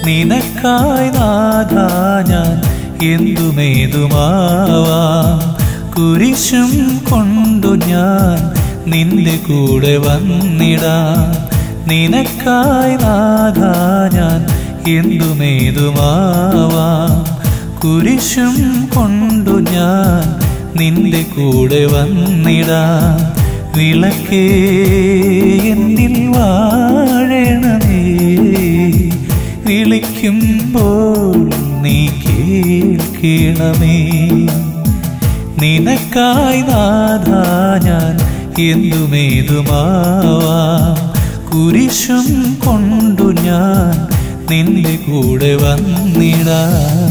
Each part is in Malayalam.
നിനക്കായി നാഥ ഞാൻ എന്തുമേതുമാവാം കുരിശും കൊണ്ടു ഞാൻ നിന്റെ കൂടെ വന്നിടാം നിനക്കായി നാഥ ഞാൻ എന്തുമേതുമാവാം കുരിശും കൊണ്ടു ഞാൻ നിന്റെ കൂടെ വന്നിടാം വിളക്കേ എന്നിൽ വാഴണമേ വിളിക്കുമ്പോൾ നീ കേൾക്കണമേ നിനക്കായി നാഥ ഞാൻ എന്തുമേതുമാവാം കുരിശും കൊണ്ടു ഞാൻ നിന്റെ കൂടെ വന്നിടാം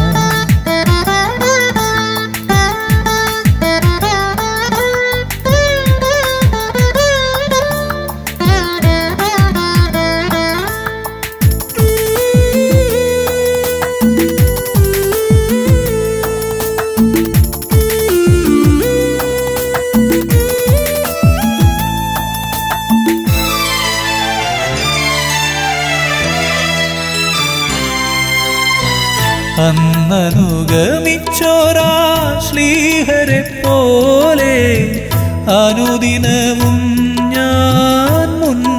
അന്നനുഗമിച്ചോരാ ശ്ലീഹരെ പോലെ അനുദിനവും ഞാൻ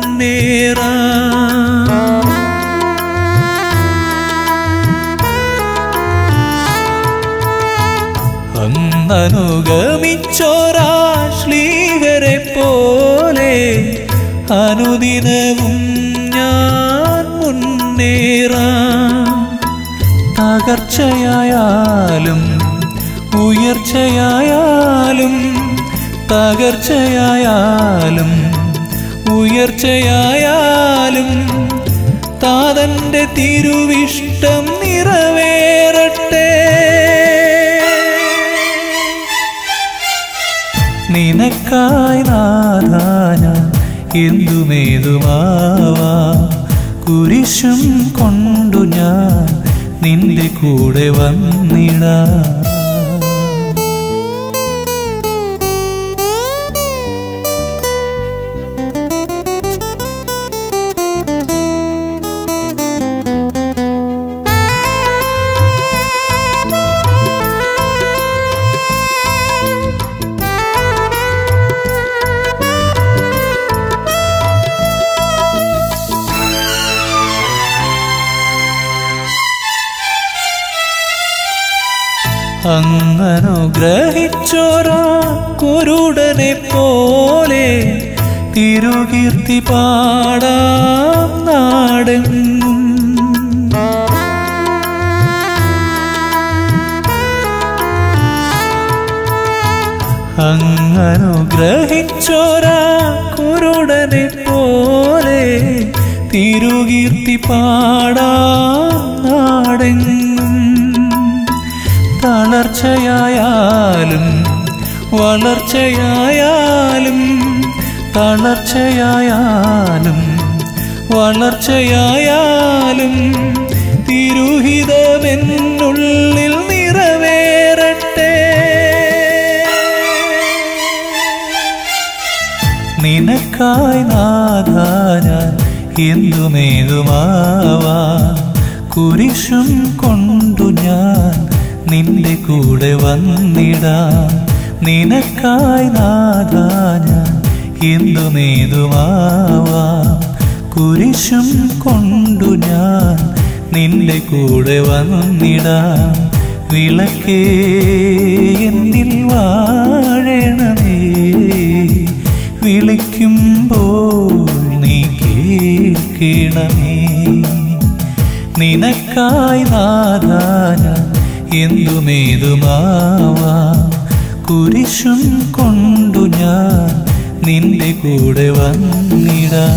മുന്നേറാം അന്നനുഗമിച്ചോരാ ശ്ലീഹരെ പോലെ അനുദിനവും ഞാൻ മുന്നേറാം തകർച്ചയായാലും ഉയർച്ചയായാലും തകർച്ചയായാലും ഉയർച്ചയായാലും താതന്റെ തിരുവിഷ്ടം നിറവേറട്ടെ നിനക്കായി നാഥ ഞാൻ എന്തുമേതുമാവാ കുരിശും കൊണ്ടു ഞാൻ നിന്റെ കൂടെ വന്നിടാ അങ്ങനുഗ്രഹിച്ചോരാ കുരുടനെ പോലെ തിരുകീർത്തി പാടാം നാടെങ്ങും അങ്ങനുഗ്രഹിച്ചോരാ കുരുടനെ പോലെ തിരുകീർത്തി പാടാം നാടെങ്ങും തളർച്ചയായാലും വളർച്ചയായാലും തളർച്ചയായാലും വളർച്ചയായാലും തിരുഹിതമെന്നുള്ളിൽ നിറവേറട്ടെ നിനക്കായി നാഥ ഞാൻ എന്തുമേതുമാവാ കുരിശും കൊണ്ടു ഞാൻ നിന്റെ കൂടെ വന്നിടാം നിനക്കായി നാഥ ഞാൻ എന്തുമേതുമാവാ കുരിശും കൊണ്ടു ഞാൻ നിന്റെ കൂടെ വന്നിടാം വിളക്കേ എന്നിൽ വാഴണമേ വിളിക്കുമ്പോൾ നീ കേൾക്കണമേ നിനക്കായി നാഥ ഞാൻ എന്തുമേതുമാവാ കുരിശും കൊണ്ടു ഞാൻ നിന്റെ കൂടെ വന്നിടാ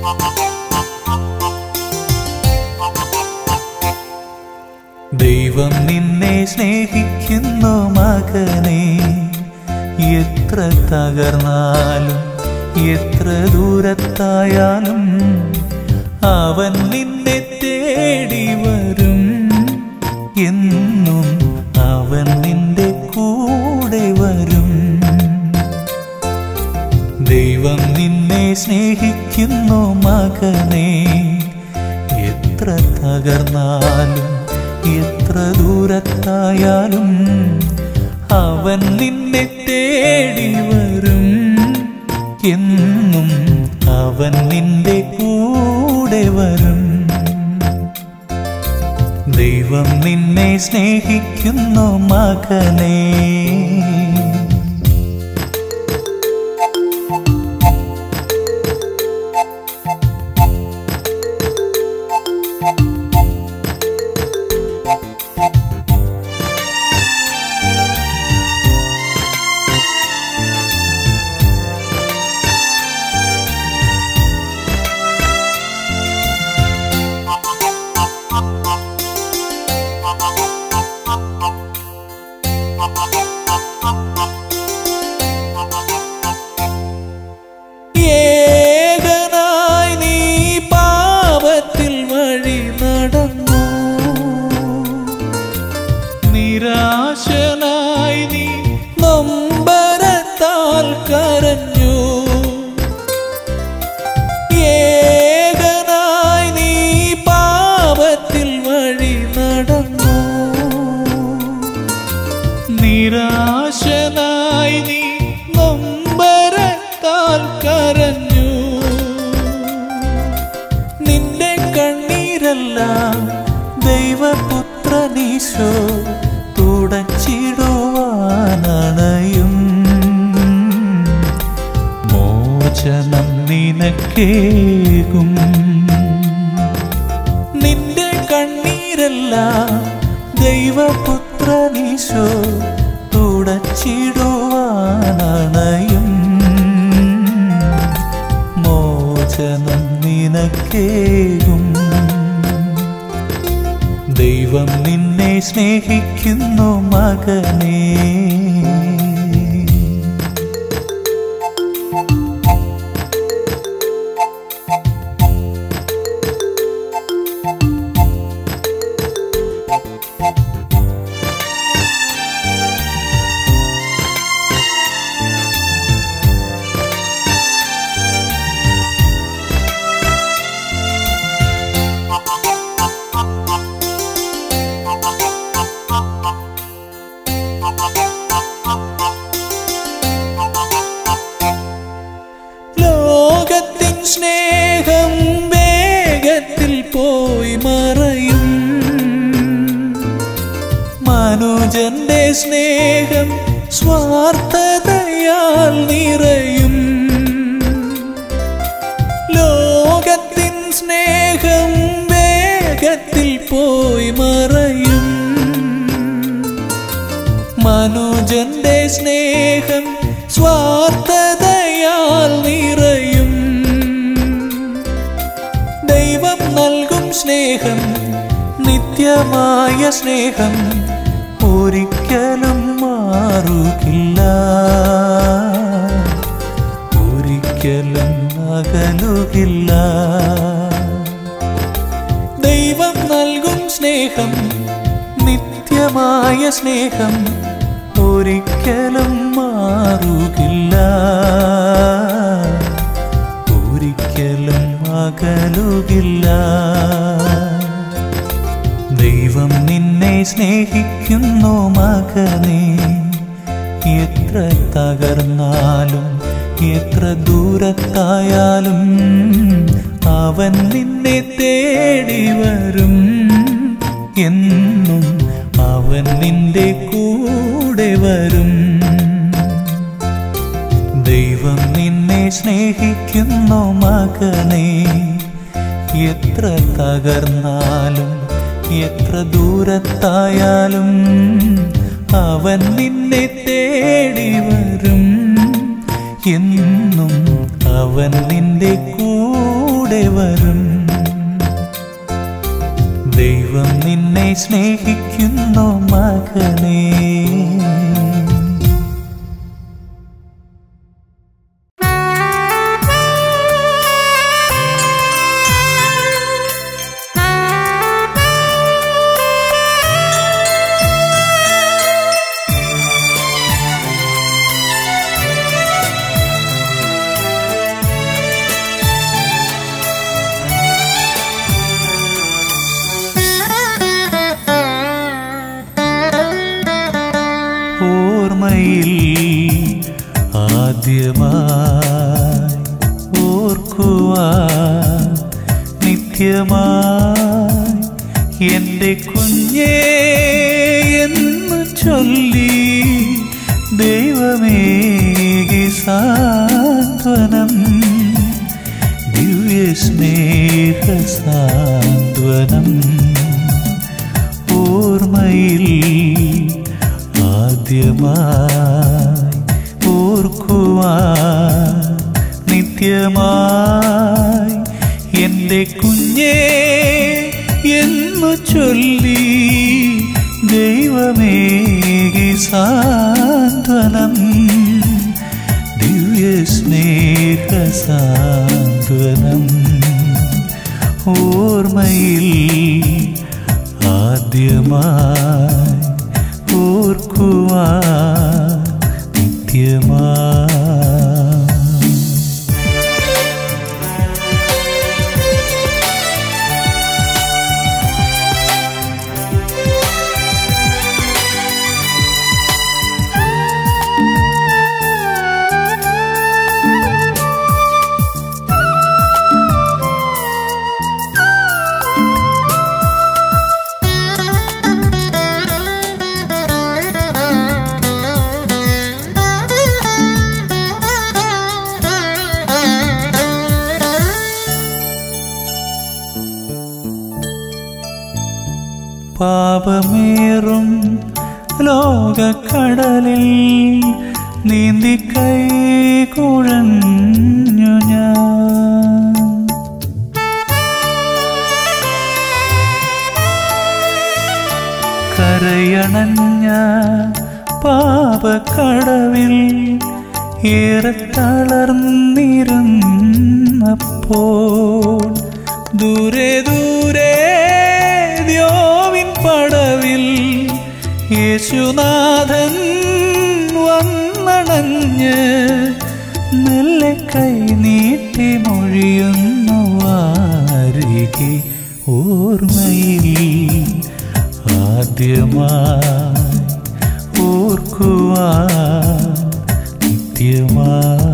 ദൈവം നിന്നെ സ്നേഹിക്കുന്നു മകനെ എത്ര തകർന്നാലും എത്ര ദൂരത്തായാലും അവൻ നിന്നെ തേടി വരും എന്നും അവൻ നിന്റെ കൂടെ വരും ദൈവം നിന്നെ സ്നേഹിക്കുന്നു മകനെ എത്ര തകർന്നാലും എത്ര ദൂരത്തായാലും അവൻ നിന്നെ തേടി വരും എന്നും അവൻ നിന്റെ കൂടെ വരും ദൈവം നിന്നെ സ്നേഹിക്കുന്നു മകനേ ഏകനായി നീ പാപത്തിൽ വഴി നടന്നു നിരാശനായി നീ നൊമ്പരത്താൽ കരഞ്ഞു ഏകനായി നീ പാപത്തിൽ വഴി നടന്നു നിരാശനായി നീ നൊമ്പരത്താൽ കരഞ്ഞു നിന്റെ കണ്ണീരെല്ലാം ദൈവപുത്രനീശോ തുടച്ചിടുവാനണയും മോചനം നിനക്കേകും നിന്റെ കണ്ണീരെല്ലാം ദൈവപുത്രനീശോ തുടച്ചിടുവാനണയും മോചനം നിനക്കേകും ദൈവം നിന്നെ സ്നേഹിക്കുന്നു മകനേ ലോകത്തിൻ സ്നേഹം വേഗത്തിൽ പോയി മറയും മനുജന്റെ സ്നേഹം സ്വാർത്ഥതയാൽ നിറയും ലോകത്തിൻ സ്നേഹം വേഗത്തിൽ പോയി മറയും മനുജന്റെ സ്നേഹം സ്വാർത്ഥതയാൽ നിറയും ദൈവം നൽകും സ്നേഹം നിത്യമായ സ്നേഹം ഒരിക്കലും മാറുകില്ല ഒരിക്കലും അകലുകില്ല ദൈവം നൽകും സ്നേഹം നിത്യമായ സ്നേഹം ഒരിക്കലും മാറുകില്ല ഒരിക്കലും അകലുകില്ല ദൈവം നിന്നെ സ്നേഹിക്കുന്നു മകനെ എത്ര തകർന്നാലും എത്ര ദൂരത്തായാലും അവൻ നിന്നെ തേടി വരും എന്നും അവൻ നിന്റെ കൂടെ വരും ദൈവം നിന്നെ സ്നേഹിക്കുന്നു മകനെ എത്ര തകർന്നാലും എത്ര ദൂരത്തായാലും അവൻ നിന്നെ തേടി വരും എന്നും അവൻ നിന്റെ കൂടെ കൂടെ വരും ദൈവം നിന്നെ സ്നേഹിക്കുന്നു മകനേ ഓർമ്മയിൽ ആദ്യമായി ഓർക്കുവാൻ നിത്യമായി എൻ്റെ കുഞ്ഞേ എന്ന് ചൊല്ലി ദൈവമേകി സാന്ത്വനം ദിവ്യസ്നേഹ സാന്ത്വനം ഓർമ്മയിൽ ആദ്യമായി ഓർക്കുവാൻ നിത്യമായി എൻ്റെ കുഞ്ഞേ എന്നു ചൊല്ലി ദൈവമേകി സാന്ത്വനം ദിവ്യസ്നേഹ സാന്ത്വനം ഓർമ്മയിൽ ആദ്യമായി ഓർക്കുവാൻ നിത്യമായി പാപമേറും ലോകക്കടലിൽ നീന്തി കൈ കുഴഞ്ഞു ഞാൻ കരയണഞ്ഞ പാപക്കടവിൽ ഏറെ തളർന്നിരുന്നപ്പോൾ ദൂരെ ദൂരെ ദ്യോവിൻ പടവിൽ യേശുനാഥൻ വന്നണഞ്ഞ് മെല്ലെ കൈ നീട്ടി മൊഴിയുന്നു വാരികെ ഓർമ്മയിൽ ആദ്യമായി ഓർക്കുവാൻ നിത്യമായി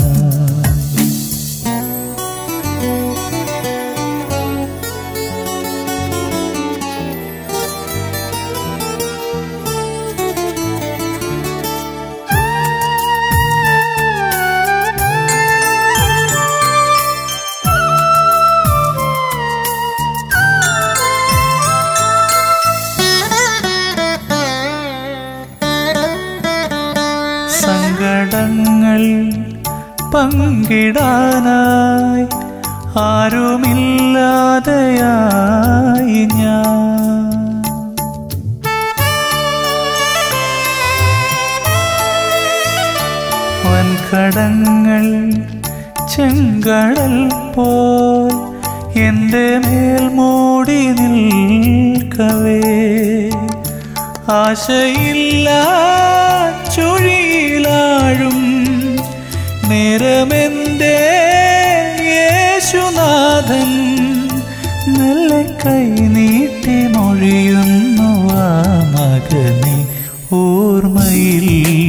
സങ്കടങ്ങൾ പങ്കിടാനായി ആരുമില്ലാതെയായി ഞാൻ വൻകടങ്ങൾ ചെങ്കടൽ പോൽ എൻ്റെ മേൽ മൂടി നിൽക്കവേ ആശയില്ല ചുഴിയിലാഴും നേരമെൻ്റെ യേശുനാഥൻ നല്ല കൈ നീട്ടി മൊഴിയുന്നു ആ മകനെ ഓർമ്മയിൽ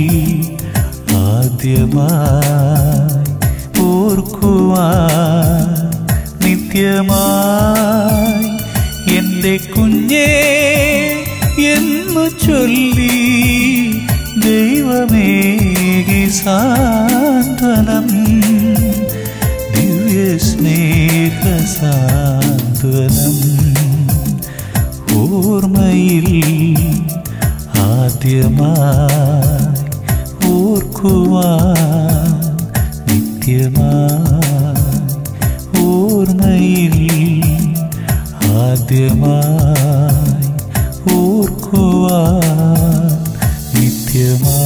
ആദ്യമായി ഓർക്കുവാൻ നിത്യമായി എൻ്റെ കുഞ്ഞേ എന്നു ചൊല്ലി ദൈവമേകി സാന്ത്വനം ദിവ്യസ്നേഹ സാന്ത്വനം ഓർമ്മയിൽ ആദ്യമായി ഓർക്കുവാൻ നിത്യമായി ഓർമ്മ ഓർമ്മയിൽ ആദ്യമായി ഓർക്കുവാൻ നിത്യമായി